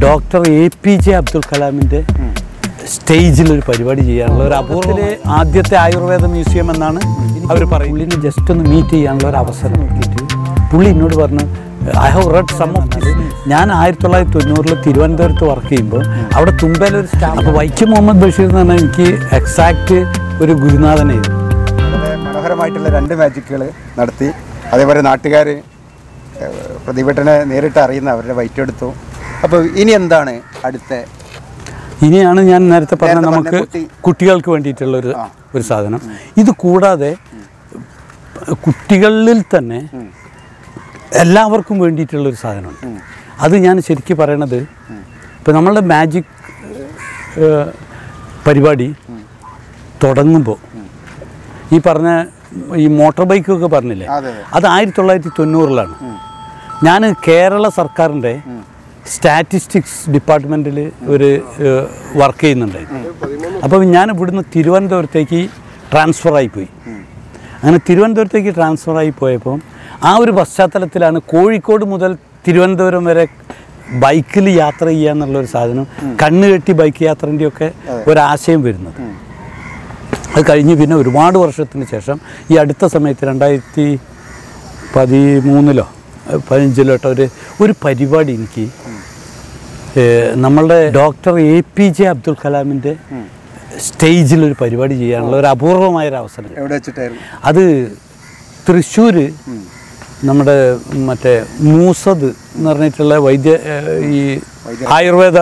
Doctor A P J Abdul കലാമിൻ്റെ സ്റ്റേജിൽ ഒരു പരിപാടി ചെയ്യാനുള്ള ഒരു അപൂർവത്തിലെ ആദ്യത്തെ ആയുർവേദ മ്യൂസിയം എന്നാണ് അവർ പറയും പുള്ളിനെ ജസ്റ്റ് ഒന്ന് മീറ്റ് ചെയ്യാനുള്ള ഒരു അവസരം നോക്കിയിട്ട് പുള്ളി എന്നോട് പറഞ്ഞു I have read some of this ഞാൻ ആയിരത്തി തൊള്ളായിരത്തി തൊണ്ണൂറിൽ തിരുവനന്തപുരത്ത് വർക്ക് ചെയ്യുമ്പോൾ അവിടെ തുമ്പയിലൊരു സ്റ്റാഫ് അപ്പോൾ വൈക്കം മുഹമ്മദ് ബഷീർ എന്ന് പറഞ്ഞാൽ എനിക്ക് എക്സാക്റ്റ് ഒരു ഗുരുനാഥനായിരുന്നു വളരെ മനോഹരമായിട്ടുള്ള രണ്ട് മാജിക്കുകൾ നടത്തി അതേപോലെ നാട്ടുകാർ പ്രതിഭട്ടനെ നേരിട്ട് അറിയുന്ന അവരുടെ വൈറ്റ് എടുത്തു അപ്പോൾ ഇനി എന്താണ് അടുത്ത ഇനിയാണ് ഞാൻ നേരത്തെ പറഞ്ഞ നേരത്തെ നമുക്ക് പറഞ്ഞ കുട്ടി- കുട്ടികൾക്ക് വേണ്ടിയിട്ടുള്ള ഒരു ഒരു സാധനം ഇത് കൂടാതെ കുട്ടികളിൽ തന്നെ എല്ലാവർക്കും വേണ്ടിയിട്ടുള്ള ഒരു സാധനമുണ്ട് അത് ഞാൻ ശരിക്കും പറയണത് ഇപ്പം നമ്മളുടെ മാജിക് പരിപാടി തുടങ്ങുമ്പോൾ ഈ പറഞ്ഞ ഈ മോട്ടോർ ബൈക്കൊക്കെ പറഞ്ഞില്ലേ അതെ, അതെ. അത് ആയിരത്തി തൊള്ളായിരത്തി തൊണ്ണൂറിലാണ് ഞാൻ കേരള സർക്കാരിൻ്റെ സ്റ്റാറ്റിസ്റ്റിക്സ് ഡിപ്പാർട്ട്മെൻറ്റിൽ ഒരു വർക്ക് ചെയ്യുന്നുണ്ടായിരുന്നു അപ്പോൾ ഞാൻ ഇവിടുന്ന് തിരുവനന്തപുരത്തേക്ക് ട്രാൻസ്ഫർ ആയിപ്പോയി അങ്ങനെ തിരുവനന്തപുരത്തേക്ക് ട്രാൻസ്ഫർ ആയി പോയപ്പോൾ ആ ഒരു പശ്ചാത്തലത്തിലാണ് കോഴിക്കോട് മുതൽ തിരുവനന്തപുരം വരെ ബൈക്കിൽ യാത്ര ചെയ്യുക എന്നുള്ളൊരു സാധനം കണ്ണ് കെട്ടി ബൈക്ക് യാത്രൻ്റെയൊക്കെ ഒരാശയം വരുന്നത് അത് കഴിഞ്ഞ് പിന്നെ ഒരുപാട് വർഷത്തിന് ശേഷം ഈ അടുത്ത സമയത്ത് രണ്ടായിരത്തി പതിമൂന്നിലോ പതിനഞ്ചിലോ കേട്ടോ ഒരു ഒരു പരിപാടി എനിക്ക് ഏഹ്, നമ്മളുടെ doctor A P J Abdul കലാമിൻ്റെ സ്റ്റേജിൽ ഒരു പരിപാടി ചെയ്യാനുള്ള ഒരു അപൂർവമായ ഒരു അവസരം എവിടെ വെച്ചിട്ടായിരുന്നു അത് തൃശ്ശൂർ നമ്മുടെ മറ്റേ മൂസദ് എന്ന് പറഞ്ഞിട്ടുള്ള വൈദ്യ ഏഹ്, ഈ ആയുർവേദ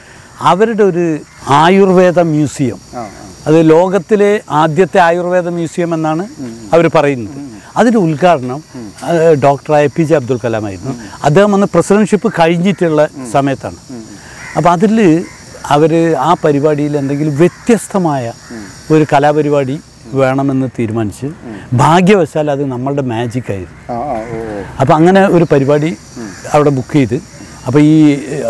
അവരുടെ ഒരു ആയുർവേദ മ്യൂസിയം ആ അത് ലോകത്തിലെ ആദ്യത്തെ ആയുർവേദ മ്യൂസിയം എന്നാണ് അവർ പറയുന്നത് അതിൻ്റെ ഉദ്ഘാടനം ഏഹ്, doctor A P J Abdul Kalam ആയിരുന്നു അദ്ദേഹം വന്ന് പ്രസിഡൻഷിപ്പ് കഴിഞ്ഞിട്ടുള്ള സമയത്താണ് അപ്പോൾ അതിൽ അവർ ആ പരിപാടിയിൽ എന്തെങ്കിലും വ്യത്യസ്തമായ ഒരു കലാപരിപാടി വേണമെന്ന് തീരുമാനിച്ച് ഭാഗ്യവശാൽ അത് നമ്മളുടെ മാജിക് ആയിരുന്നു ആ ആ ഓ ഓ. അപ്പോൾ അങ്ങനെ ഒരു പരിപാടി അവിടെ ബുക്ക് ചെയ്ത് അപ്പോൾ ഈ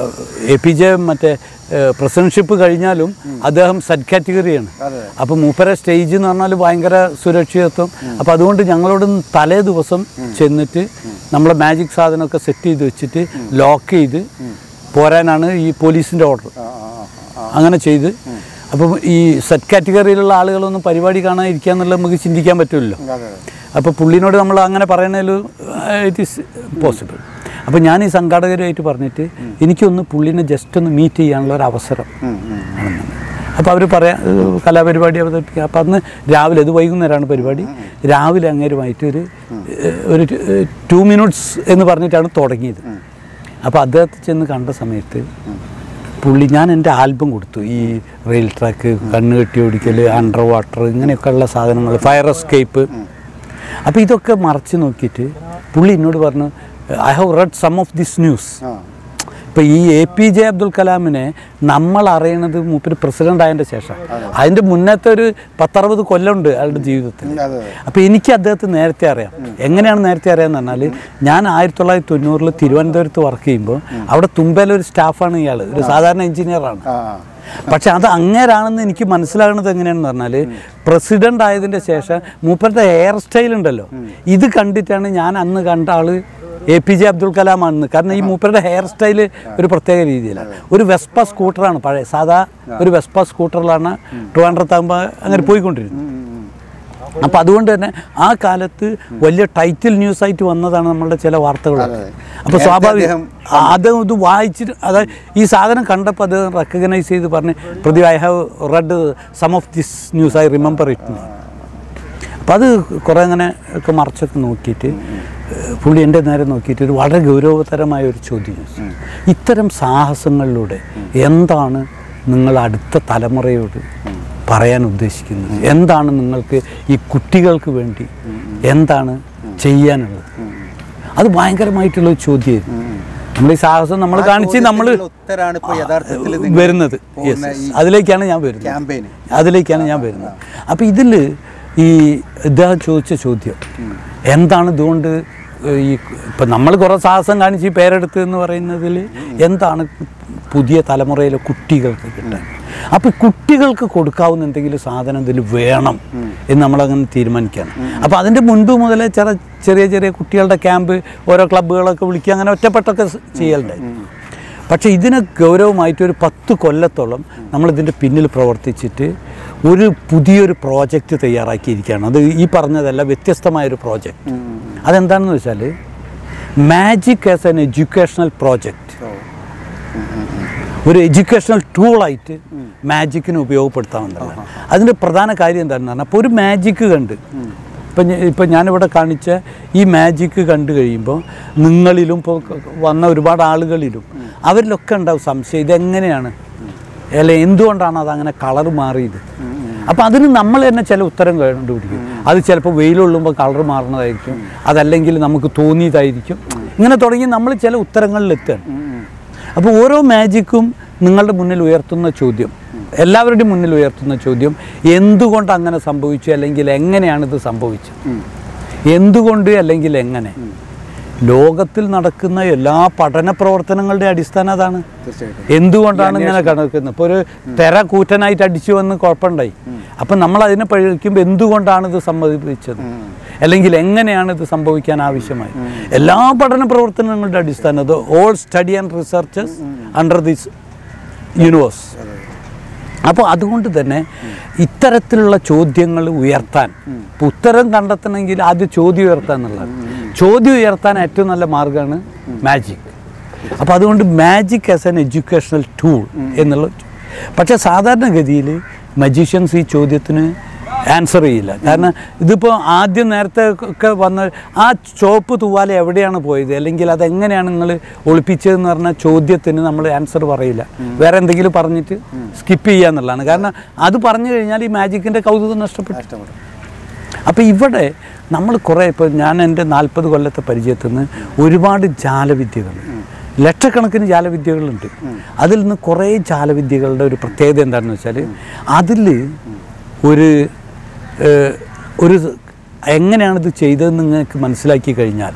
എ പി ജെ മറ്റേ പ്രസിഡൻഷിപ്പ് കഴിഞ്ഞാലും അദ്ദേഹം സബ് കാറ്റഗറിയാണ് അതെ അപ്പോൾ മൂപ്പര സ്റ്റേജ് എന്ന് പറഞ്ഞാൽ ഭയങ്കര സുരക്ഷിതത്വം അപ്പോൾ അതുകൊണ്ട് ഞങ്ങളോട് തലേ ദിവസം ചെന്നിട്ട് നമ്മളെ മാജിക് സാധനമൊക്കെ സെറ്റ് ചെയ്ത് വെച്ചിട്ട് ലോക്ക് ചെയ്ത് പോരാനാണ് ഈ പോലീസിൻ്റെ ഓർഡർ ആ ആ ആ, ആ അങ്ങനെ ചെയ്ത് അപ്പം ഈ സെറ്റ് കാറ്റഗറിയിലുള്ള ആളുകളൊന്നും പരിപാടി കാണാൻ ഇരിക്കുക എന്നുള്ളത് നമുക്ക് ചിന്തിക്കാൻ പറ്റില്ലല്ലോ അതെ അതെ അപ്പോൾ പുള്ളിനോട് നമ്മൾ അങ്ങനെ പറയണതിൽ ഇറ്റ് ഈസ് പോസിബിൾ അപ്പോൾ ഞാൻ ഈ സംഘാടകരുമായിട്ട് പറഞ്ഞിട്ട് എനിക്കൊന്ന് പുള്ളിനെ ജസ്റ്റ് ഒന്ന് മീറ്റ് ചെയ്യാനുള്ള ഒരു അവസരം ഉം, ഉം. അപ്പോൾ അവർ പറയാം ഏഹ് കലാപരിപാടി അവതരിപ്പിക്കുക അപ്പോൾ അന്ന് രാവിലെ ഇത് വൈകുന്നേരമാണ് പരിപാടി രാവിലെ അങ്ങേരുമായിട്ട് ഒരു ഏഹ് ഒരു ടു മിനിറ്റ്സ് എന്ന് പറഞ്ഞിട്ടാണ് തുടങ്ങിയത് അപ്പോൾ അദ്ദേഹത്തെ ചെന്ന് കണ്ട സമയത്ത് പുള്ളി ഞാൻ എൻ്റെ ആൽബം കൊടുത്തു ഈ റെയിൽ ട്രാക്ക് കണ്ണ് കെട്ടി ഓടിക്കൽ അണ്ടർ വാട്ടർ ഇങ്ങനെയൊക്കെയുള്ള സാധനങ്ങൾ ഫയർ എസ്കേപ്പ് അപ്പോൾ ഇതൊക്കെ മറച്ച് നോക്കിയിട്ട് പുള്ളി എന്നോട് പറഞ്ഞു I have read some of this news ആ ഇപ്പം ഈ എ പി ജെ അബ്ദുൽ കലാമിനെ നമ്മൾ അറിയണത് മൂപ്പര് പ്രസിഡന്റ് ആയതിൻ്റെ ശേഷം അതിൻ്റെ മുന്നത്തെ ഒരു പത്തറുപത് കൊല്ലമുണ്ട് അയാളുടെ ജീവിതത്തിൽ ഉം, അതെ അതെ അപ്പോൾ എനിക്ക് അദ്ദേഹത്തെ നേരത്തെ അറിയാം എങ്ങനെയാണ് നേരത്തെ അറിയാന്ന് പറഞ്ഞാൽ ഞാൻ ആയിരത്തി തൊള്ളായിരത്തി തൊണ്ണൂറിൽ തിരുവനന്തപുരത്ത് വർക്ക് ചെയ്യുമ്പോൾ അവിടെ തുമ്പയിലൊരു സ്റ്റാഫാണ് ഇയാൾ ഒരു സാധാരണ എഞ്ചിനീയറാണ് ആ പക്ഷെ അത് അങ്ങേരാണെന്ന് എനിക്ക് മനസ്സിലാകുന്നത് എങ്ങനെയാണെന്ന് പറഞ്ഞാൽ പ്രസിഡന്റ് ആയതിൻ്റെ ശേഷം മൂപ്പരുടെ ഹെയർ സ്റ്റൈൽ ഉണ്ടല്ലോ ഇത് കണ്ടിട്ടാണ് ഞാൻ അന്ന് കണ്ട ആള് A P J Abdul Kalam ആണെന്ന് കാരണം ഈ മൂപ്പരുടെ ഹെയർ സ്റ്റൈൽ ഒരു പ്രത്യേക രീതിയിലാണ് ഒരു വെസ്പ സ്കൂട്ടറാണ് പഴയ സാധാ ഒരു വെസ്പ സ്കൂട്ടറിലാണ് ട്രിവാൻഡ്രത്താകുമ്പോൾ അങ്ങനെ പോയിക്കൊണ്ടിരുന്നത് അപ്പോൾ അതുകൊണ്ട് തന്നെ ആ കാലത്ത് വലിയ ടൈറ്റിൽ ന്യൂസ് ആയിട്ട് വന്നതാണ് നമ്മളുടെ ചില വാർത്തകൾ അപ്പോൾ നേരത്തെ സ്വാഭാവികം അദ്ദേഹം ആ, അദ്ദേഹം ഇത് വായിച്ചിട്ട് അതായത് ഈ സാധനം കണ്ടപ്പോൾ അത് റെക്കഗ്നൈസ് ചെയ്ത് പറഞ്ഞ് പ്രതി I have read some of this news I remember it അപ്പം അത് കുറേ അങ്ങനെ ഒക്കെ മറച്ചൊക്കെ നോക്കിയിട്ട് ഏഹ്, പുള്ളി എൻ്റെ നേരെ നോക്കിയിട്ട് ഒരു വളരെ ഗൗരവതരമായ ഒരു ചോദ്യം ചോദിച്ചു. ഇത്തരം സാഹസങ്ങളിലൂടെ എന്താണ് നിങ്ങൾ അടുത്ത തലമുറയോട് പറയാൻ ഉദ്ദേശിക്കുന്നത് എന്താണ് നിങ്ങൾക്ക് ഈ കുട്ടികൾക്ക് വേണ്ടി എന്താണ് ചെയ്യാനുള്ളത് അത് ഭയങ്കരമായിട്ടുള്ള ഒരു ചോദ്യമായിരുന്നു നമ്മൾ ഈ സാഹസം നമ്മൾ കാണിച്ച് നമ്മൾ ഉത്തരാണ് ഇപ്പോൾ യഥാർത്ഥത്തിൽ നിങ്ങൾ വരുന്നത് Yes, പോകുന്ന yes. ഈ അതിലേക്കാണ് ഞാൻ വരുന്നത് ക്യാമ്പയിന് അതിലേക്കാണ് ഞാൻ വരുന്നത് അപ്പോൾ ഇതിൽ ഈ ഇദ്ദേഹം ചോദിച്ച ചോദ്യം എന്താണ് ഇതുകൊണ്ട് ഈ ഇപ്പം നമ്മൾ കുറേ സാഹസം കാണിച്ച് ഈ പേരെടുത്ത് എന്ന് പറയുന്നതിൽ എന്താണ് പുതിയ തലമുറയിലെ കുട്ടികൾക്ക് കിട്ടാൻ അപ്പോൾ കുട്ടികൾക്ക് കൊടുക്കാവുന്ന എന്തെങ്കിലും സാധനം ഇതിൽ വേണം എന്ന് നമ്മളങ്ങനെ തീരുമാനിക്കുകയാണ് അപ്പോൾ അതിൻ്റെ മുൻപ് മുതലേ ചെറ ചെറിയ ചെറിയ കുട്ടികളുടെ ക്യാമ്പ് ഓരോ ക്ലബ്ബുകളൊക്കെ വിളിക്കുക അങ്ങനെ ഒറ്റപ്പെട്ടൊക്കെ സ് ചെയ്യലുണ്ടായി പക്ഷേ ഇതിനെ ഗൗരവമായിട്ട് ഒരു പത്ത് കൊല്ലത്തോളം നമ്മളിതിൻ്റെ പിന്നിൽ പ്രവർത്തിച്ചിട്ട് ഒരു പുതിയൊരു പ്രോജക്റ്റ് തയ്യാറാക്കിയിരിക്കുകയാണ് അത് ഈ പറഞ്ഞതല്ല വ്യത്യസ്തമായൊരു പ്രോജക്റ്റ് അതെന്താണെന്ന് വെച്ചാൽ magic as an educational project ഒരു എഡ്യൂക്കേഷണൽ ടൂളായിട്ട് മാജിക്കിന് ഉപയോഗപ്പെടുത്താമെന്നുള്ളത് അതിൻ്റെ പ്രധാന കാര്യം എന്താണെന്ന് പറഞ്ഞാൽ അപ്പോൾ ഒരു മാജിക്ക് കണ്ട് ഇപ്പം ഞ- ഇപ്പം ഞാനിവിടെ കാണിച്ച ഈ മാജിക്ക് കണ്ടു കഴിയുമ്പോൾ നിങ്ങളിലും ഇപ്പോൾ വന്ന ഒരുപാട് ആളുകളിലും അവരിലൊക്കെ ഉണ്ടാവും സംശയം ഇതെങ്ങനെയാണ് അല്ലെ എന്തുകൊണ്ടാണ് അത് അങ്ങനെ കളർ മാറിയത് അപ്പം അതിന് നമ്മൾ തന്നെ ചില ഉത്തരം കണ്ടുപിടിക്കും അത് ചിലപ്പോൾ വെയിലുള്ളുമ്പോൾ കളർ മാറുന്നതായിരിക്കും അതല്ലെങ്കിൽ നമുക്ക് തോന്നിയതായിരിക്കും ഇങ്ങനെ തുടങ്ങി നമ്മൾ ചില ഉത്തരങ്ങളിലെത്തുകയാണ് അപ്പോൾ ഓരോ മാജിക്കും നിങ്ങളുടെ മുന്നിൽ ഉയർത്തുന്ന ചോദ്യം എല്ലാവരുടെയും മുന്നിൽ ഉയർത്തുന്ന ചോദ്യം എന്തുകൊണ്ട് അങ്ങനെ സംഭവിച്ചു അല്ലെങ്കിൽ എങ്ങനെയാണ് ഇത് സംഭവിച്ചത് എന്തുകൊണ്ട് അല്ലെങ്കിൽ എങ്ങനെ ലോകത്തിൽ നടക്കുന്ന എല്ലാ പഠന പ്രവർത്തനങ്ങളുടെ അടിസ്ഥാനം അതാണ് തീർച്ചയായിട്ടും എന്തുകൊണ്ടാണ് ഇങ്ങനെ കണക്കുന്നത് ഇപ്പോൾ ഒരു തെര കൂറ്റനായിട്ട് അടിച്ചു വന്ന് കുഴപ്പമുണ്ടായി അപ്പം നമ്മൾ അതിനെ പഠിക്കുമ്പോൾ എന്തുകൊണ്ടാണ് ഇത് സംഭവിച്ചത് അല്ലെങ്കിൽ എങ്ങനെയാണ് ഇത് സംഭവിക്കാൻ ആവശ്യമായി എല്ലാ പഠന പ്രവർത്തനങ്ങളുടെ അടിസ്ഥാനം അത് all study and researches under this universe അപ്പോൾ അതുകൊണ്ട് തന്നെ ഇത്തരത്തിലുള്ള ചോദ്യങ്ങൾ ഉയർത്താൻ ഇപ്പൊ ഉത്തരം കണ്ടെത്തണമെങ്കിൽ ആദ്യം ചോദ്യം ഉയർത്താൻ എന്നുള്ളതാണ് ചോദ്യം ഉയർത്താൻ ഏറ്റവും നല്ല മാർഗ്ഗമാണ് മാജിക് അപ്പോൾ അതുകൊണ്ട് magic as an educational tool എന്നുള്ള പക്ഷേ സാധാരണഗതിയിൽ മജീഷ്യൻസ് ഈ ചോദ്യത്തിന് ആൻസർ ചെയ്യില്ല കാരണം ഇതിപ്പോൾ ആദ്യം നേരത്തെ ഒക്കെ വന്ന ആ ചോപ്പ് തൂവാല എവിടെയാണ് പോയത് അല്ലെങ്കിൽ അതെങ്ങനെയാണ് നിങ്ങൾ ഒളിപ്പിച്ചതെന്ന് പറഞ്ഞ ചോദ്യത്തിന് നമ്മൾ ആൻസർ പറയില്ല വേറെ എന്തെങ്കിലും പറഞ്ഞിട്ട് സ്കിപ്പ് ചെയ്യുക എന്നുള്ളതാണ് കാരണം അത് പറഞ്ഞു കഴിഞ്ഞാൽ ഈ മാജിക്കിൻ്റെ കൗതുകം നഷ്ടപ്പെട്ടു ഇഷ്ടപ്പെടും അപ്പോൾ ഇവിടെ നമ്മൾ കുറേ ഇപ്പോൾ ഞാൻ എൻ്റെ നാൽപ്പത് കൊല്ലത്തെ പരിചയത്തിൽ നിന്ന് ഒരുപാട് ജാലവിദ്യകൾ ലക്ഷക്കണക്കിന് ജാലവിദ്യകളുണ്ട് അതിൽ നിന്ന് കുറേ ജാലവിദ്യകളുടെ ഒരു പ്രത്യേകത എന്താണെന്ന് വെച്ചാൽ അതിൽ ഒരു ഏഹ്, ഒരു എങ്ങനെയാണ് ഇത് ചെയ്തതെന്ന് നിങ്ങൾക്ക് മനസ്സിലാക്കി കഴിഞ്ഞാൽ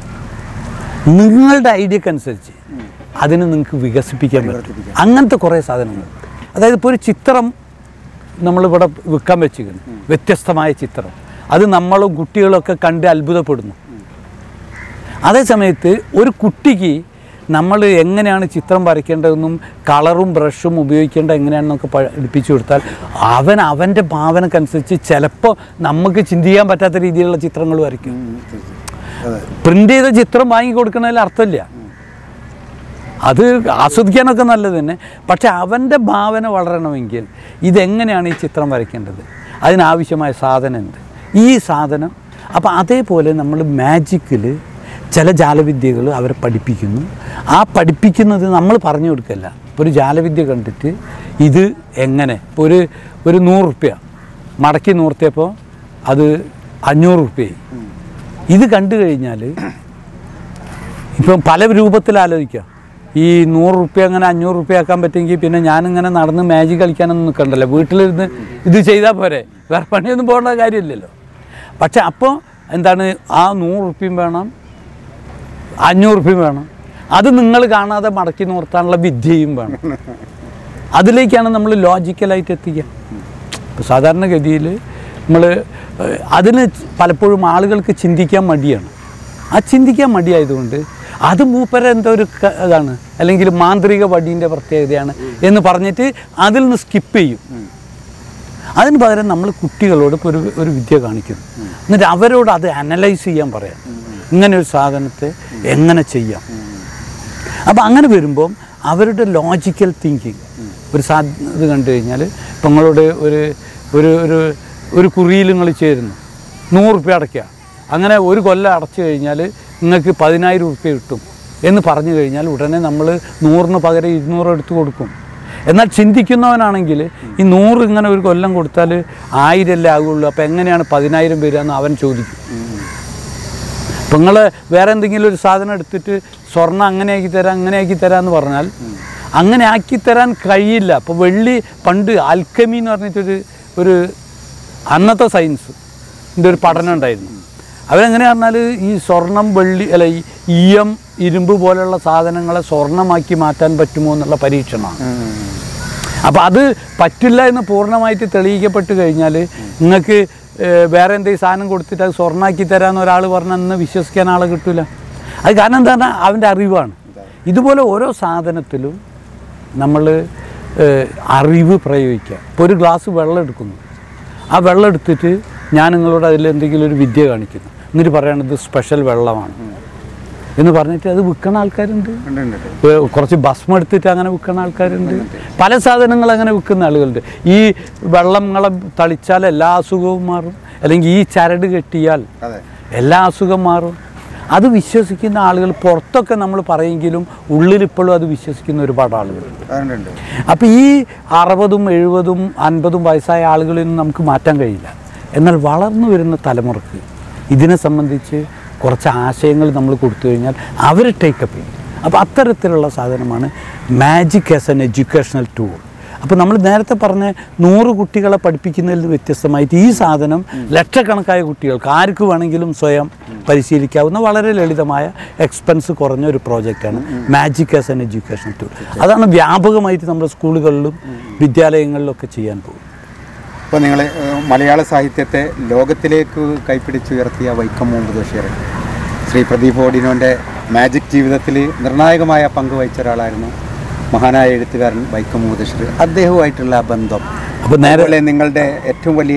നിങ്ങളുടെ ഐഡിയക്ക് അനുസരിച്ച് അതിനെ നിങ്ങൾക്ക് വികസിപ്പിക്കാൻ പറ്റും അങ്ങനത്തെ കുറേ സാധനങ്ങൾ അതായത് ഇപ്പോൾ ഒരു ചിത്രം നമ്മളിവിടെ വിൽക്കാൻ വെച്ചിരിക്കുന്നു വ്യത്യസ്തമായ ചിത്രം അത് നമ്മളും കുട്ടികളൊക്കെ കണ്ട് അത്ഭുതപ്പെടുന്നു അതേ സമയത്ത് ഒരു കുട്ടിക്ക് നമ്മൾ എങ്ങനെയാണ് ചിത്രം വരയ്ക്കേണ്ടതെന്നും കളറും ബ്രഷും ഉപയോഗിക്കേണ്ട എങ്ങനെയാണെന്നൊക്കെ പഠിപ്പിച്ചു കൊടുത്താൽ അവൻ അവൻ്റെ ഭാവനക്കനുസരിച്ച് ചിലപ്പോൾ നമുക്ക് ചിന്തിക്കാൻ പറ്റാത്ത രീതിയിലുള്ള ചിത്രങ്ങൾ വരയ്ക്കും അതെ പ്രിൻ്റ് ചെയ്ത ചിത്രം വാങ്ങി കൊടുക്കുന്നതിൽ അർത്ഥമില്ല അത് ആസ്വദിക്കാനൊക്കെ നല്ലത് തന്നെ പക്ഷെ അവൻ്റെ ഭാവന വളരണമെങ്കിൽ ഇതെങ്ങനെയാണ് ഈ ചിത്രം വരയ്ക്കേണ്ടത് അതിനാവശ്യമായ സാധനം എന്ത് ഈ സാധനം അപ്പോൾ അതേപോലെ നമ്മൾ മാജിക്കിൽ ചില ജാലവിദ്യകൾ അവരെ പഠിപ്പിക്കുന്നു ആ പഠിപ്പിക്കുന്നത് നമ്മൾ പറഞ്ഞു കൊടുക്കല്ല ഇപ്പോൾ ഒരു ജാലവിദ്യ കണ്ടിട്ട് ഇത് എങ്ങനെ ഇപ്പോൾ ഒരു ഒരു നൂറ് റുപ്യ മടക്കി നൂർത്തിയപ്പോൾ അത് അഞ്ഞൂറ് റുപ്യയായി ഇത് കണ്ടു കഴിഞ്ഞാൽ ഇപ്പം പല രൂപത്തിൽ ആലോചിക്കാം ഈ നൂറ് റുപ്യ അങ്ങനെ അഞ്ഞൂറ് റുപ്യ ആക്കാൻ പറ്റുമെങ്കിൽ പിന്നെ ഞാനിങ്ങനെ നടന്ന് മാജിക് കളിക്കാനൊന്നും നിൽക്കണ്ടല്ലോ വീട്ടിലിരുന്ന് ഇത് ചെയ്താൽ പോരെ വേറെ പണിയൊന്നും പോകേണ്ട കാര്യമില്ലല്ലോ പക്ഷെ അപ്പോൾ എന്താണ് ആ നൂറ് റുപ്യയും വേണം അഞ്ഞൂറ് റുപ്യയും വേണം അത് നിങ്ങൾ കാണാതെ മടക്കി നിർത്താനുള്ള വിദ്യയും വേണം അതിലേക്കാണ് നമ്മൾ ലോജിക്കലായിട്ട് എത്തിക്കുക ഇപ്പോൾ സാധാരണഗതിയിൽ നമ്മൾ അതിന് പലപ്പോഴും ആളുകൾക്ക് ചിന്തിക്കാൻ മടിയാണ് ആ ചിന്തിക്കാൻ മടിയായതുകൊണ്ട് അത് മൂപ്പര എന്തോ ഒരു ക- ഇതാണ് അല്ലെങ്കിൽ മാന്ത്രിക വടീൻ്റെ പ്രത്യേകതയാണ് എന്ന് പറഞ്ഞിട്ട് അതിൽ നിന്ന് സ്കിപ്പ് ചെയ്യും അതിന് പകരം നമ്മൾ കുട്ടികളോട് ഇപ്പോൾ ഒരു ഒരു വിദ്യ കാണിക്കുന്നു എന്നിട്ട് അവരോട് അത് അനലൈസ് ചെയ്യാൻ പറയാം ഇങ്ങനെ ഒരു സാധനത്തെ എങ്ങനെ ചെയ്യാം അപ്പോൾ അങ്ങനെ വരുമ്പം അവരുടെ ലോജിക്കൽ തിങ്കിങ് ഒരു സാ ഇത് കണ്ടു കഴിഞ്ഞാൽ ഇപ്പം നിങ്ങളോട് ഒരു ഒരു ഒരു ഒരു കുറിയിൽ നിങ്ങൾ ചേരുന്നു നൂറ് റുപ്യ അടയ്ക്കുക അങ്ങനെ ഒരു കൊല്ലം അടച്ചു കഴിഞ്ഞാൽ നിങ്ങൾക്ക് പതിനായിരം റുപ്യ കിട്ടും എന്ന് പറഞ്ഞു കഴിഞ്ഞാൽ ഉടനെ നമ്മൾ നൂറിന് പകരം ഇരുന്നൂറ് എടുത്ത് കൊടുക്കും എന്നാൽ ചിന്തിക്കുന്നവനാണെങ്കിൽ ഈ നൂറ് ഇങ്ങനെ ഒരു കൊല്ലം കൊടുത്താൽ ആയിരമല്ലേ ആകുള്ളൂ അപ്പോൾ എങ്ങനെയാണ് പതിനായിരം വരിക എന്ന് അവൻ ചോദിക്കും അപ്പം നിങ്ങൾ വേറെ എന്തെങ്കിലും ഒരു സാധനം എടുത്തിട്ട് സ്വർണ്ണം അങ്ങനെ ആക്കി തരാം അങ്ങനെ ആക്കി തരാം എന്ന് പറഞ്ഞാൽ അങ്ങനെ ആക്കി തരാൻ കഴിയില്ല അപ്പോൾ വെള്ളി പണ്ട് ആൽക്കമി എന്ന് പറഞ്ഞിട്ടൊരു ഒരു അന്നത്തെ സയൻസ് ഇതിൻ്റെ ഒരു പഠനം ഉണ്ടായിരുന്നു അവരെങ്ങനെ പറഞ്ഞാൽ ഈ സ്വർണം വെള്ളി അല്ല ഈ ഈയം ഇരുമ്പ് പോലെയുള്ള സാധനങ്ങളെ സ്വർണ്ണമാക്കി മാറ്റാൻ പറ്റുമോ എന്നുള്ള പരീക്ഷണമാണ് അപ്പോൾ അത് പറ്റില്ല എന്ന് പൂർണ്ണമായിട്ട് തെളിയിക്കപ്പെട്ട് കഴിഞ്ഞാൽ നിങ്ങൾക്ക് ഏഹ്, വേറെ എന്തെങ്കിലും സാധനം കൊടുത്തിട്ട് അത് സ്വർണ്ണമാക്കി തരാമെന്ന് ഒരാൾ പറഞ്ഞാൽ അന്ന് വിശ്വസിക്കാൻ ആളെ കിട്ടില്ല അത് കാരണം എന്താ പറഞ്ഞാൽ അവൻ്റെ അറിവാണ് ഇതുപോലെ ഓരോ സാധനത്തിലും നമ്മൾ അറിവ് പ്രയോഗിക്കുക ഇപ്പോൾ ഒരു ഗ്ലാസ് വെള്ളം എടുക്കുന്നു ആ വെള്ളം എടുത്തിട്ട് ഞാൻ നിങ്ങളോട് അതിൽ എന്തെങ്കിലും ഒരു വിദ്യ കാണിക്കുന്നു എന്നിട്ട് പറയണത് സ്പെഷ്യൽ വെള്ളമാണ് എന്ന് പറഞ്ഞിട്ട് അത് വിൽക്കുന്ന ആൾക്കാരുണ്ട് ഉണ്ട്, ഉണ്ട്, ഉണ്ട്. ഏ, കുറച്ച് ഭസ്മം എടുത്തിട്ട് അങ്ങനെ വിൽക്കുന്ന ആൾക്കാരുണ്ട് പല സാധനങ്ങൾ അങ്ങനെ വിൽക്കുന്ന ആളുകളുണ്ട് ഈ വെള്ളങ്ങളെ തളിച്ചാൽ എല്ലാ അസുഖവും മാറും അല്ലെങ്കിൽ ഈ ചരട് കെട്ടിയാൽ അതെ എല്ലാ അസുഖം മാറും അത് വിശ്വസിക്കുന്ന ആളുകൾ പുറത്തൊക്കെ നമ്മൾ പറയെങ്കിലും ഉള്ളിലിപ്പോഴും അത് വിശ്വസിക്കുന്ന ഒരുപാട് ആളുകളുണ്ട് അതുണ്ട് അപ്പോൾ ഈ അറുപതും എഴുപതും അൻപതും വയസ്സായ ആളുകളിൽ നിന്ന് നമുക്ക് മാറ്റാൻ കഴിയില്ല എന്നാൽ വളർന്നു വരുന്ന തലമുറക്ക് ഇതിനെ സംബന്ധിച്ച് കുറച്ച് ആശയങ്ങൾ നമ്മൾ കൊടുത്തു കഴിഞ്ഞാൽ അവർ ടേക്കപ്പ് ചെയ്യും അപ്പോൾ അത്തരത്തിലുള്ള സാധനമാണ് magic as an educational tool അപ്പോൾ നമ്മൾ നേരത്തെ പറഞ്ഞ നൂറ് കുട്ടികളെ പഠിപ്പിക്കുന്നതിൽ നിന്ന് വ്യത്യസ്തമായിട്ട് ഈ സാധനം ലക്ഷക്കണക്കായ കുട്ടികൾക്ക് ആർക്ക് വേണമെങ്കിലും സ്വയം പരിശീലിക്കാവുന്ന വളരെ ലളിതമായ എക്സ്പെൻസ് കുറഞ്ഞ ഒരു പ്രോജക്റ്റാണ് magic as an education tool അതാണ് വ്യാപകമായിട്ട് നമ്മുടെ സ്കൂളുകളിലും വിദ്യാലയങ്ങളിലൊക്കെ ചെയ്യാൻ പോകും ഇപ്പോൾ നിങ്ങൾ മലയാള സാഹിത്യത്തെ ലോകത്തിലേക്ക് കൈപ്പിടിച്ചുയർത്തിയ വൈക്കം മുഹമ്മദ് ബഷീർ ശ്രീ പ്രദീപ് ഓഡിനോൻ്റെ മാജിക് ജീവിതത്തിൽ നിർണായകമായ പങ്ക് വഹിച്ച ഒരാളായിരുന്നു മഹാനായ എഴുത്തുകാരൻ വൈക്കം മുഹമ്മദ് ബഷീർ അദ്ദേഹവുമായിട്ടുള്ള ആ ബന്ധം അപ്പോൾ നേരെ അതുപോലെ നിങ്ങളുടെ ഏറ്റവും വലിയ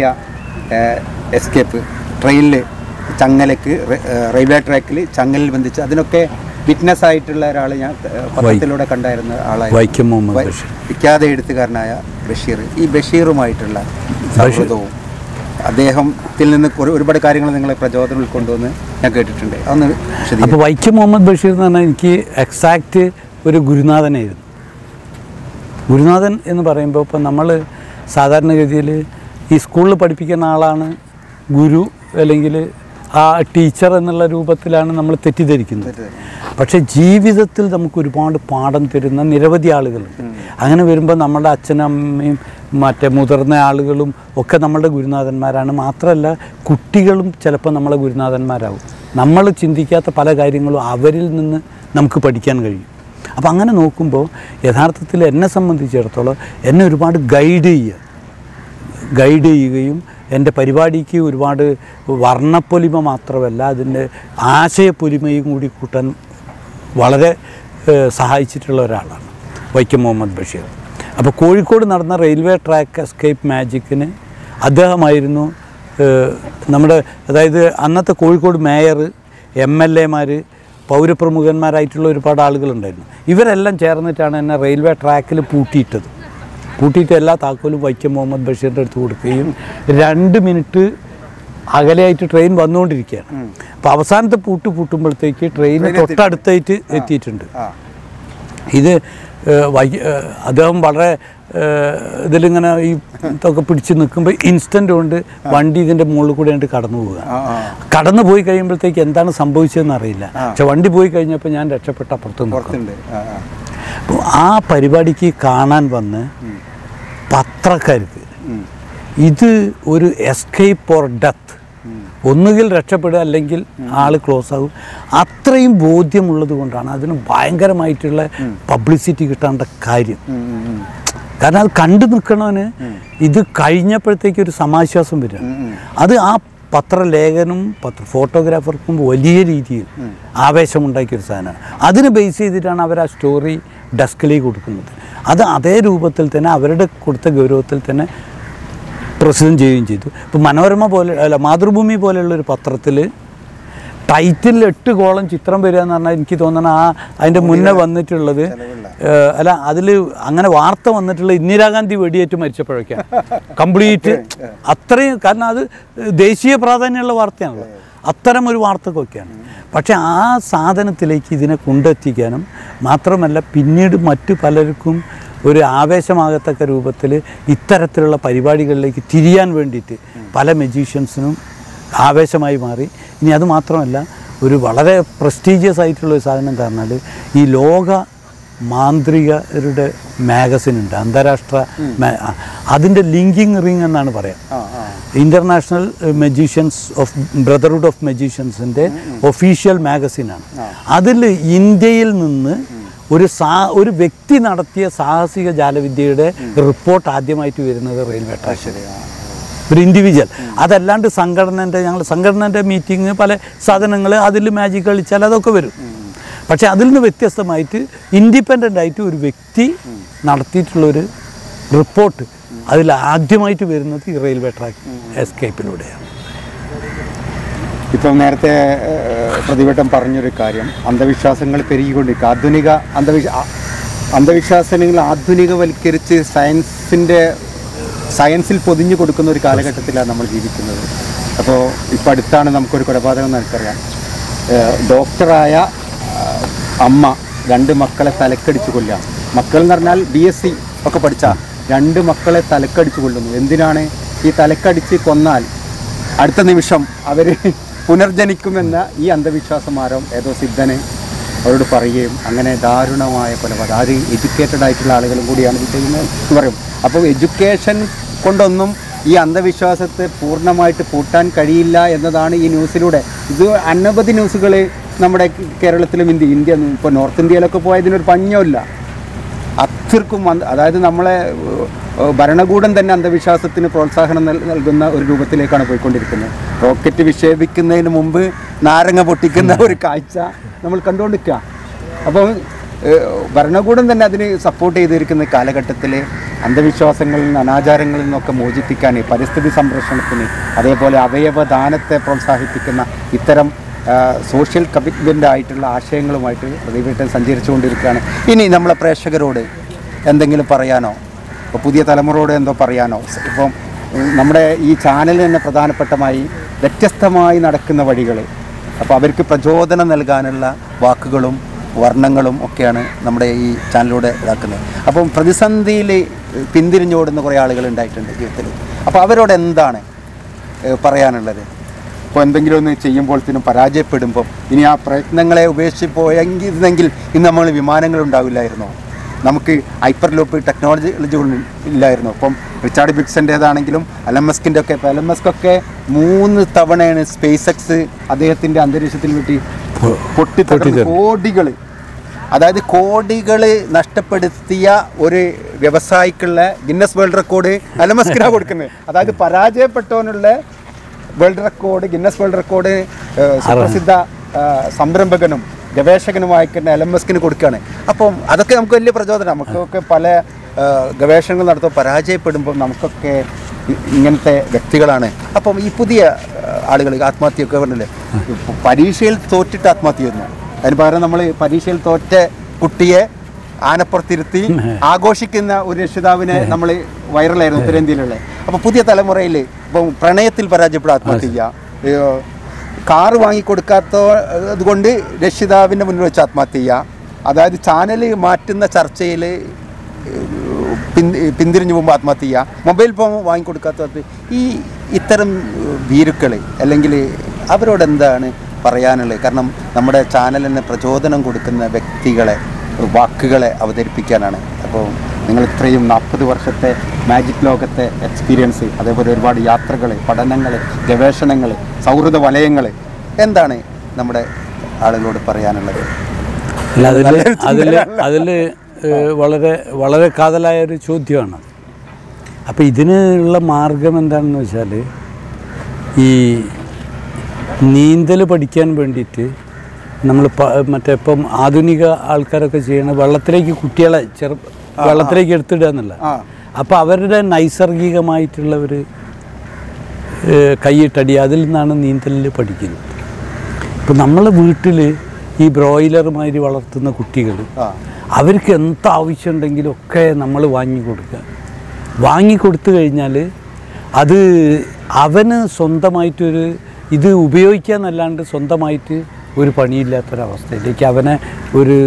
എസ്കേപ്പ് ട്രെയിനിൽ ചങ്ങലക്ക് റെ- ഏഹ് റെയിൽവേ ട്രാക്കിൽ ചങ്ങലിൽ ബന്ധിച്ച് അതിനൊക്കെ വിറ്റ്നസ് ആയിട്ടുള്ള ഒരാൾ ഞാൻ ഏഹ് പത്രത്തിലൂടെ കണ്ടായിരുന്ന ആളായിരുന്നു വൈക്കം മുഹമ്മദ് വൈ- ബഷീർ വിഖ്യാത എഴുത്തുകാരനായ ബഷീർ ഈ ബഷീറുമായിട്ടുള്ള സൗഹൃദവും അദ്ദേഹത്തിൽ നിന്ന് കുറെ- ഒരുപാട് കാര്യങ്ങൾ നിങ്ങളെ പ്രചോദനം ഉൾക്കൊണ്ടുവന്ന് ഞാൻ കേട്ടിട്ടുണ്ട് അതൊന്ന് വിശദീകരിക്കും അപ്പോൾ വൈക്കം മുഹമ്മദ് ബഷീർ എന്ന് പറഞ്ഞാൽ എനിക്ക് എക്സാക്റ്റ് ഒരു ഗുരുനാഥനായിരുന്നു ഗുരുനാഥൻ എന്ന് പറയുമ്പോൾ ഇപ്പം നമ്മൾ സാധാരണഗതിയിൽ ഈ സ്കൂളിൽ പഠിപ്പിക്കുന്ന ആളാണ് ഗുരു അല്ലെങ്കിൽ ആ ടീച്ചർ എന്നുള്ള രൂപത്തിലാണ് നമ്മൾ തെറ്റിദ്ധരിക്കുന്നത് പക്ഷേ ജീവിതത്തിൽ നമുക്ക് ഒരുപാട് പാഠം തരുന്ന നിരവധി ആളുകളുണ്ട് അങ്ങനെ വരുമ്പോൾ നമ്മുടെ അച്ഛനമ്മയും മറ്റേ മുതിർന്ന ആളുകളും ഒക്കെ നമ്മളുടെ ഗുരുനാഥന്മാരാണ് മാത്രമല്ല കുട്ടികളും ചിലപ്പോൾ നമ്മളെ ഗുരുനാഥന്മാരാവും നമ്മൾ ചിന്തിക്കാത്ത പല കാര്യങ്ങളും അവരിൽ നിന്ന് നമുക്ക് പഠിക്കാൻ കഴിയും അപ്പോൾ അങ്ങനെ നോക്കുമ്പോൾ യഥാർത്ഥത്തിൽ എന്നെ സംബന്ധിച്ചിടത്തോളം എന്നെ ഒരുപാട് ഗൈഡ് ചെയ്യുക ഗൈഡ് ചെയ്യുകയും എൻ്റെ പരിപാടിക്ക് ഒരുപാട് വർണ്ണപ്പൊലിമ മാത്രമല്ല അതിൻ്റെ ആശയപ്പൊലിമയും കൂടി കൂട്ടാൻ വളരെ ഏഹ്, സഹായിച്ചിട്ടുള്ള ഒരാളാണ് വൈക്കം മുഹമ്മദ് ബഷീർ അപ്പോൾ കോഴിക്കോട് നടന്ന റെയിൽവേ ട്രാക്ക് എസ്കേപ്പ് മാജിക്കിന് അദ്ദേഹമായിരുന്നു ഏഹ്, നമ്മുടെ അതായത് അന്നത്തെ കോഴിക്കോട് മേയർ എം എൽ എമാർ പൗരപ്രമുഖന്മാരായിട്ടുള്ള ഒരുപാട് ആളുകളുണ്ടായിരുന്നു ഇവരെല്ലാം ചേർന്നിട്ടാണ് എന്നെ റെയിൽവേ ട്രാക്കിൽ പൂട്ടിയിട്ടത് പൂട്ടിയിട്ട് എല്ലാ താക്കോലും വൈക്കം മുഹമ്മദ് ബഷീറിൻ്റെ അടുത്ത് കൊടുക്കുകയും രണ്ട് മിനിറ്റ് അകലെയായിട്ട് ട്രെയിൻ വന്നുകൊണ്ടിരിക്കുകയാണ് അപ്പോൾ അവസാനത്തെ പൂട്ട് പൂട്ടുമ്പോഴത്തേക്ക് ട്രെയിൻ തൊട്ടടുത്തായിട്ട് എത്തിയിട്ടുണ്ട് ആ ഇത് ഏഹ്, വൈ ഏഹ്, അദ്ദേഹം വളരെ ഏഹ്, ഇതിലിങ്ങനെ ഈ ഇതൊക്കെ പിടിച്ച് നിൽക്കുമ്പോൾ ഇൻസ്റ്റൻ്റ് കൊണ്ട് വണ്ടി ഇതിൻ്റെ മുകളിൽ കൂടെ ആയിട്ട് കടന്നു പോവുക ആ ആ കടന്നു പോയി കഴിയുമ്പോഴത്തേക്ക് എന്താണ് സംഭവിച്ചതെന്ന് അറിയില്ല പക്ഷെ വണ്ടി പോയി കഴിഞ്ഞപ്പോൾ ഞാൻ രക്ഷപ്പെട്ട അപ്പുറത്ത് നിൽക്കും പുറത്തുണ്ട് ആ ആ അപ്പോൾ ആ പരിപാടിക്ക് കാണാൻ വന്ന് പത്രക്കാർക്ക് ഉം. ഇത് ഒരു എസ്കേപ്പ് ഓർ ഡെത്ത് ഒന്നുകിൽ രക്ഷപ്പെടുക അല്ലെങ്കിൽ ആൾ ക്ലോസ് ആകും അത്രയും ബോധ്യമുള്ളത് കൊണ്ടാണ് അതിന് ഭയങ്കരമായിട്ടുള്ള പബ്ലിസിറ്റി കിട്ടേണ്ട കാര്യം ഉം, ഉം, ഉം. കാരണം അത് കണ്ടു നിൽക്കണവന് ഇത് കഴിഞ്ഞപ്പോഴത്തേക്ക് ഒരു സമാശ്വാസം വരിക അത് ആ പത്രലേഖനും പത്ര ഫോട്ടോഗ്രാഫർക്കും വലിയ രീതിയിൽ ആവേശമുണ്ടാക്കിയ ഒരു സാധനമാണ് അതിനെ ബേസ് ചെയ്തിട്ടാണ് അവർ ആ സ്റ്റോറി ഡെസ്കിലേക്ക് കൊടുക്കുന്നത് അത് അതേ രൂപത്തിൽ തന്നെ അവരുടെ കൊടുത്ത ഗൗരവത്തിൽ തന്നെ പ്രസിദ്ധം ചെയ്യുകയും ചെയ്തു ഇപ്പോൾ മനോരമ പോലെ അല്ല മാതൃഭൂമി പോലെയുള്ള ഒരു പത്രത്തിൽ ടൈറ്റിൽ എട്ട് കോളം ചിത്രം വരിക എന്ന് പറഞ്ഞാൽ എനിക്ക് തോന്നണം ആ അതിൻ്റെ മുന്നേ വന്നിട്ടുള്ളത് ഏഹ്, അല്ല അതിൽ അങ്ങനെ വാർത്ത വന്നിട്ടുള്ള ഇന്ദിരാഗാന്ധി വെടിയേറ്റ് മരിച്ചപ്പോഴൊക്കെയാണ് കംപ്ലീറ്റ് അത്രയും കാരണം അത് ദേശീയ പ്രാധാന്യമുള്ള വാർത്തയാണല്ലോ അത്തരം ഒരു വാർത്തക്കൊക്കെയാണ് പക്ഷേ ആ സാധനത്തിലേക്ക് ഇതിനെ കൊണ്ടെത്തിക്കാനും മാത്രമല്ല പിന്നീട് മറ്റു പലർക്കും ഒരു ആവേശമാകത്തക്ക രൂപത്തിൽ ഇത്തരത്തിലുള്ള പരിപാടികളിലേക്ക് തിരിയാൻ വേണ്ടിയിട്ട് പല മജീഷ്യൻസിനും ആവേശമായി മാറി ഇനി അത് മാത്രമല്ല ഒരു വളരെ പ്രസ്റ്റീജിയസ് ആയിട്ടുള്ള ഒരു സാധനം എന്താ പറഞ്ഞാൽ ഈ ലോക മാന്ത്രികരുടെ മാഗസിൻ ഉണ്ട് അന്താരാഷ്ട്ര മാ- ആ, അതിൻ്റെ ലിങ്കിങ് റിങ് എന്നാണ് പറയാം ആ ആ international magicians of brotherhood of മജീഷ്യൻസിൻ്റെ ഒഫീഷ്യൽ മാഗസിനാണ് അതിൽ ഇന്ത്യയിൽ നിന്ന് ഒരു സാ ഒരു വ്യക്തി നടത്തിയ സാഹസിക ജാലവിദ്യയുടെ റിപ്പോർട്ട് ആദ്യമായിട്ട് വരുന്നത് റെയിൽവേ ട്രാക്കിൽ ഒരു ഇൻഡിവിജ്വൽ അതല്ലാണ്ട് സംഘടനൻ്റെ ഞങ്ങൾ സംഘടനൻ്റെ മീറ്റിംഗ് പല സാധനങ്ങൾ അതിൽ മാജിക് കളിച്ചാൽ അതൊക്കെ വരും പക്ഷെ അതിൽ നിന്ന് വ്യത്യസ്തമായിട്ട് ഇൻഡിപെൻഡൻ്റ് ആയിട്ട് ഒരു വ്യക്തി നടത്തിയിട്ടുള്ളൊരു റിപ്പോർട്ട് അതിൽ ആദ്യമായിട്ട് വരുന്നത് ഈ റെയിൽവേ ട്രാക്ക് എസ്കേപ്പിലൂടെയാണ് ഇപ്പം നേരത്തെ ഏഹ്, പ്രതിവട്ടം പറഞ്ഞൊരു കാര്യം അന്ധവിശ്വാസങ്ങൾ പെരുകിക്കൊണ്ടിരിക്കുക ആധുനിക അന്ധവിശ്വാ ആ- അന്ധവിശ്വാസങ്ങൾ ആധുനികവൽക്കരിച്ച് സയൻസിൻ്റെ സയൻസിൽ പൊതിഞ്ഞു കൊടുക്കുന്ന ഒരു കാലഘട്ടത്തിലാണ് നമ്മൾ ജീവിക്കുന്നത് അപ്പോൾ ഇപ്പം അടുത്താണ് നമുക്കൊരു കൊലപാതകം നമുക്കറിയാം ഏഹ്, ഡോക്ടറായ ആ, അമ്മ രണ്ട് മക്കളെ തലക്കടിച്ച് കൊല്ലാം മക്കൾ എന്ന് പറഞ്ഞാൽ ബി എസ് സി ഒക്കെ പഠിച്ച രണ്ട് മക്കളെ തലക്കടിച്ച് കൊല്ലുന്നു എന്തിനാണ് ഈ തലക്കടിച്ച് കൊന്നാൽ അടുത്ത നിമിഷം അവർ പുനർജനിക്കുമെന്ന ഈ അന്ധവിശ്വാസം ആരോ ഏതോ സിദ്ധന് അവരോട് പറയുകയും അങ്ങനെ ദാരുണമായ കൊലപാതകം അത് എഡ്യൂക്കേറ്റഡ് ആയിട്ടുള്ള ആളുകളും കൂടിയാണ് ഇത് ചെയ്യുന്നത് എന്ന് പറയും അപ്പോൾ എഡ്യൂക്കേഷൻ കൊണ്ടൊന്നും ഈ അന്ധവിശ്വാസത്തെ പൂർണ്ണമായിട്ട് പൂട്ടാൻ കഴിയില്ല എന്നതാണ് ഈ ന്യൂസിലൂടെ ഇത് അനവധി ന്യൂസുകൾ നമ്മുടെ കേരളത്തിലും ഇന്ത്യ ഇന്ത്യ ഇപ്പോൾ നോർത്ത് ഇന്ത്യയിലൊക്കെ പോയതിനൊരു പഞ്ഞമില്ല അത്രക്കും അന്ധ- അതായത് നമ്മളെ ഏഹ്, ഭരണകൂടം തന്നെ അന്ധവിശ്വാസത്തിന് പ്രോത്സാഹനം നൽ- നൽകുന്ന ഒരു രൂപത്തിലേക്കാണ് പോയിക്കൊണ്ടിരിക്കുന്നത് റോക്കറ്റ് വിക്ഷേപിക്കുന്നതിന് മുമ്പ് നാരങ്ങ പൊട്ടിക്കുന്ന ഒരു കാഴ്ച നമ്മൾ കണ്ടുകൊണ്ടിരിക്കുക അപ്പോൾ ഏഹ്, ഭരണകൂടം തന്നെ അതിന് സപ്പോർട്ട് ചെയ്തിരിക്കുന്ന കാലഘട്ടത്തിൽ അന്ധവിശ്വാസങ്ങളിൽ നിന്ന് അനാചാരങ്ങളിൽ നിന്നൊക്കെ മോചിപ്പിക്കാൻ പരിസ്ഥിതി സംരക്ഷണത്തിന് അതേപോലെ അവയവദാനത്തെ പ്രോത്സാഹിപ്പിക്കുന്ന ഇത്തരം സോഷ്യൽ കമ്മിറ്റ്മെൻ്റ് ആയിട്ടുള്ള ആശയങ്ങളുമായിട്ട് പ്രതിപീഠം സഞ്ചരിച്ചുകൊണ്ടിരിക്കുകയാണ് ഇനി നമ്മളെ പ്രേക്ഷകരോട് എന്തെങ്കിലും പറയാനോ ഇപ്പോൾ പുതിയ തലമുറയോട് എന്തോ പറയാനോ ഇപ്പം ഉം, നമ്മുടെ ഈ ചാനൽ തന്നെ പ്രധാനപ്പെട്ടമായി വ്യത്യസ്തമായി നടക്കുന്ന വഴികൾ അപ്പോൾ അവർക്ക് പ്രചോദനം നൽകാനുള്ള വാക്കുകളും വർണ്ണങ്ങളും ഒക്കെയാണ് നമ്മുടെ ഈ ചാനലിലൂടെ ഇതാക്കുന്നത് അപ്പം പ്രതിസന്ധിയിൽ പിന്തിരിഞ്ഞോടുന്ന കുറേ ആളുകൾ ഉണ്ടായിട്ടുണ്ട് ജീവിതത്തിൽ അപ്പോൾ അവരോട് എന്താണ് ഏഹ് പറയാനുള്ളത് ഇപ്പോൾ എന്തെങ്കിലും ഒന്ന് ചെയ്യുമ്പോഴത്തേനും പരാജയപ്പെടുമ്പോൾ ഇനി ആ പ്രയത്നങ്ങളെ ഉപേക്ഷിച്ച് പോയെങ്കിരുന്നെങ്കിൽ ഇന്ന് നമ്മൾ വിമാനങ്ങൾ ഉണ്ടാവില്ലായിരുന്നോ നമുക്ക് ഹൈപ്പർ ലൂപ്പ് ടെക്നോളജി ഇല്ലായിരുന്നു അപ്പം റിച്ചാർഡ് ബിക്സൻ്റേതാണെങ്കിലും അലമസ്കിൻ്റെ ഒക്കെ ഇപ്പോൾ അലമസ്കൊക്കെ മൂന്ന് തവണയാണ് സ്പേസ് എക്സ് അദ്ദേഹത്തിൻ്റെ അന്തരീക്ഷത്തിൽ വിട്ടി പൊട്ടിത്തെറിഞ്ഞ് കോടികൾ അതായത് കോടികൾ നഷ്ടപ്പെടുത്തിയ ഒരു വ്യവസായിക്കുള്ള ഗിന്നസ് വേൾഡ് റെക്കോർഡ് അലമസ്കിനാണ് കൊടുക്കുന്നത് അതായത് പരാജയപ്പെട്ടവനുള്ള world record Guinness world record ഏഹ്, സുപ്രസിദ്ധ ഏഹ്, സംരംഭകനും ഗവേഷകനുമായിക്കുന്ന എൽ എം എസ്കിന് കൊടുക്കുകയാണ് അപ്പം അതൊക്കെ നമുക്ക് വലിയ പ്രചോദനം നമുക്കൊക്കെ പല ഏഹ്, ഗവേഷണങ്ങൾ നടത്തുമ്പോൾ പരാജയപ്പെടുമ്പോൾ നമുക്കൊക്കെ ഇ- ഇങ്ങനത്തെ വ്യക്തികളാണ് അപ്പം ഈ പുതിയ ഏഹ്, ആളുകൾ ആത്മഹത്യയൊക്കെ പറഞ്ഞില്ലേ ഇപ്പൊ പരീക്ഷയിൽ തോറ്റിട്ട് ആത്മഹത്യ ചെയ്യുന്നു അതിന് പകരം നമ്മൾ പരീക്ഷയിൽ തോറ്റ കുട്ടിയെ ആനപ്പുറത്തിരുത്തി ആഘോഷിക്കുന്ന ഒരു രക്ഷിതാവിനെ നമ്മൾ വൈറലായിരുന്നു ഉത്തരേന്ത്യയിലുള്ള അപ്പോൾ പുതിയ തലമുറയിൽ ഇപ്പം പ്രണയത്തിൽ പരാജയപ്പെടാൻ ആത്മഹത്യ ചെയ്യുക ഏഹ് കാറ് വാങ്ങിക്കൊടുക്കാത്ത അതുകൊണ്ട് രക്ഷിതാവിൻ്റെ മുന്നിൽ വെച്ച് ആത്മഹത്യ ചെയ്യുക അതായത് ചാനൽ മാറ്റുന്ന ചർച്ചയിൽ പിന്തിരിഞ്ഞു പോകുമ്പോൾ ആത്മഹത്യ ചെയ്യുക മൊബൈൽ ഫോൺ വാങ്ങിക്കൊടുക്കാത്ത ഈ ഇത്തരം ഭീരുക്കൾ അല്ലെങ്കിൽ അവരോട് എന്താണ് പറയാനുള്ളത് കാരണം നമ്മുടെ ചാനലിന് പ്രചോദനം കൊടുക്കുന്ന വ്യക്തികളെ വാക്കുകളെ അവതരിപ്പിക്കാനാണ് അപ്പോൾ നിങ്ങൾ ഇത്രയും നാൽപ്പത് വർഷത്തെ മാജിക് ലോകത്തെ എക്സ്പീരിയൻസ് അതേപോലെ ഒരുപാട് യാത്രകൾ പഠനങ്ങൾ ഗവേഷണങ്ങൾ സൗഹൃദ വലയങ്ങൾ എന്താണ് നമ്മുടെ ആളുകളോട് പറയാനുള്ളത് അല്ല അതിൽ അതിൽ അതിൽ വളരെ വളരെ കാതലായ ഒരു ചോദ്യമാണ് അപ്പോൾ ഇതിനുള്ള മാർഗം എന്താണെന്ന് വെച്ചാൽ ഈ നീന്തൽ പഠിക്കാൻ വേണ്ടിയിട്ട് നമ്മൾ മറ്റേ ഇപ്പം ആധുനിക ആൾക്കാരൊക്കെ ചെയ്യണ വെള്ളത്തിലേക്ക് കുട്ടികളെ ചെറു വെള്ളത്തിലേക്ക് എടുത്തിടുക എന്നല്ല ആ അപ്പോൾ അവരുടെ നൈസർഗികമായിട്ടുള്ള ഒരു ഏഹ്, കൈയിട്ടടി അതിൽ നിന്നാണ് നീന്തലിൽ പഠിക്കുന്നത് ഇപ്പം നമ്മളെ വീട്ടിൽ ഈ ബ്രോയിലർ മാതിരി വളർത്തുന്ന കുട്ടികൾ ആ അവർക്ക് എന്ത് ആവശ്യമുണ്ടെങ്കിലും ഒക്കെ നമ്മൾ വാങ്ങിക്കൊടുക്കുക വാങ്ങിക്കൊടുത്തു കഴിഞ്ഞാൽ അത് അവന് സ്വന്തമായിട്ടൊരു ഇത് ഉപയോഗിക്കാന്നല്ലാണ്ട് സ്വന്തമായിട്ട് ഒരു പണിയില്ലാത്തൊരവസ്ഥയിലേക്ക് അവനെ ഒരു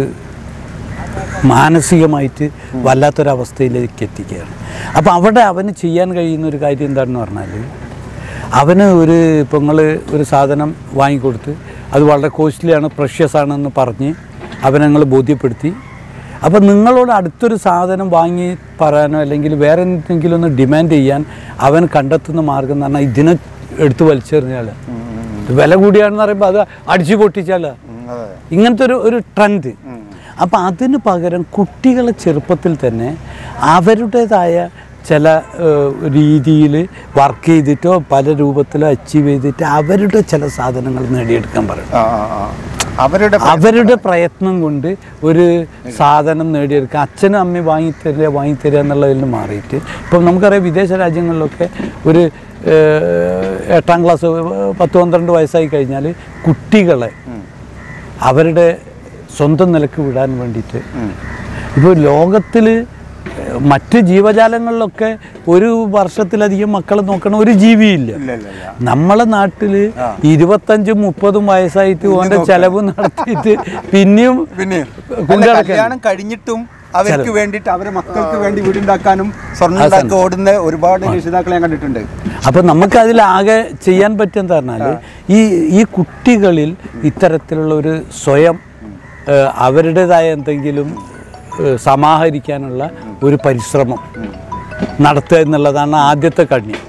മാനസികമായിട്ട് വല്ലാത്തൊരവസ്ഥയിലേക്ക് എത്തിക്കുകയാണ് അപ്പോൾ അവിടെ അവന് ചെയ്യാൻ കഴിയുന്ന ഒരു കാര്യം എന്താണെന്ന് പറഞ്ഞാൽ അവന് ഒരു ഇപ്പോൾ നിങ്ങൾ ഒരു സാധനം വാങ്ങിക്കൊടുത്ത് അത് വളരെ കോസ്റ്റ്ലിയാണ് പ്രഷ്യസ് ആണെന്ന് പറഞ്ഞ് അവനെ നിങ്ങൾ ബോധ്യപ്പെടുത്തി അപ്പോൾ നിങ്ങളോട് അടുത്തൊരു സാധനം വാങ്ങി പറയാനോ അല്ലെങ്കിൽ വേറെ എന്തെങ്കിലും ഒന്ന് ഡിമാൻഡ് ചെയ്യാൻ അവൻ കണ്ടെത്തുന്ന മാർഗം എന്ന് പറഞ്ഞാൽ ഇതിനെ എടുത്ത് വലിച്ചെറിഞ്ഞാൽ വില കൂടിയാണെന്ന് പറയുമ്പോൾ അത് അടിച്ചു പൊട്ടിച്ചാൽ ഉം, അതെ ഇങ്ങനത്തെ ഒരു ഒരു ട്രെൻഡ് അപ്പം അതിന് പകരം കുട്ടികളെ ചെറുപ്പത്തിൽ തന്നെ അവരുടേതായ ചില രീതിയിൽ വർക്ക് ചെയ്തിട്ടോ പല രൂപത്തിലോ അച്ചീവ് ചെയ്തിട്ട് അവരുടെ ചില സാധനങ്ങൾ നേടിയെടുക്കാൻ പറയണം ആ ആ ആ അവരുടെ അവരുടെ പ്രയത്നം കൊണ്ട് ഒരു സാധനം നേടിയെടുക്കുക അച്ഛനും അമ്മയും വാങ്ങിത്തരിക വാങ്ങിത്തരിക എന്നുള്ളതിൽ നിന്ന് മാറിയിട്ട് ഇപ്പം നമുക്കറിയാം വിദേശ രാജ്യങ്ങളിലൊക്കെ ഒരു ഏഹ്, എട്ടാം ക്ലാസ് പത്ത് പന്ത്രണ്ട് വയസ്സായി കഴിഞ്ഞാൽ കുട്ടികളെ അവരുടെ സ്വന്തം നിലക്ക് വിടാൻ വേണ്ടിയിട്ട് ഇപ്പോൾ ലോകത്തിൽ മറ്റ് ജീവജാലങ്ങളിലൊക്കെ ഒരു വർഷത്തിലധികം മക്കളെ നോക്കണ ഒരു ജീവിയില്ല ഇല്ല ഇല്ല ഇല്ല നമ്മളെ നാട്ടില് ഇരുപത്തഞ്ചും മുപ്പതും വയസ്സായിട്ട് ഓന്റെ ചെലവ് നടത്തിയിട്ട് പിന്നെയും പിന്നെ കൊണ്ട് അല്ല, നടക്കാൻ. കല്യാണം കഴിഞ്ഞിട്ടും അവർക്ക് വേണ്ടിയിട്ട് അവരെ മക്കൾക്ക് വേണ്ടി വീടുണ്ടാക്കാനും സ്വർണ്ണം ഉണ്ടാക്കി ഓടുന്ന ഒരുപാട് രക്ഷിതാക്കളെ ഞാൻ കണ്ടിട്ടുണ്ട് അപ്പം നമുക്ക് അതിലാകെ ചെയ്യാൻ പറ്റുമെന്ന് പറഞ്ഞാൽ ഈ ഈ കുട്ടികളിൽ ഇത്തരത്തിലുള്ള ഒരു സ്വയം ഏഹ്, അവരുടേതായ എന്തെങ്കിലും ഏഹ്, സമാഹരിക്കാനുള്ള ഒരു പരിശ്രമം നടത്തുക എന്നുള്ളതാണ് ആദ്യത്തെ കണ്ണി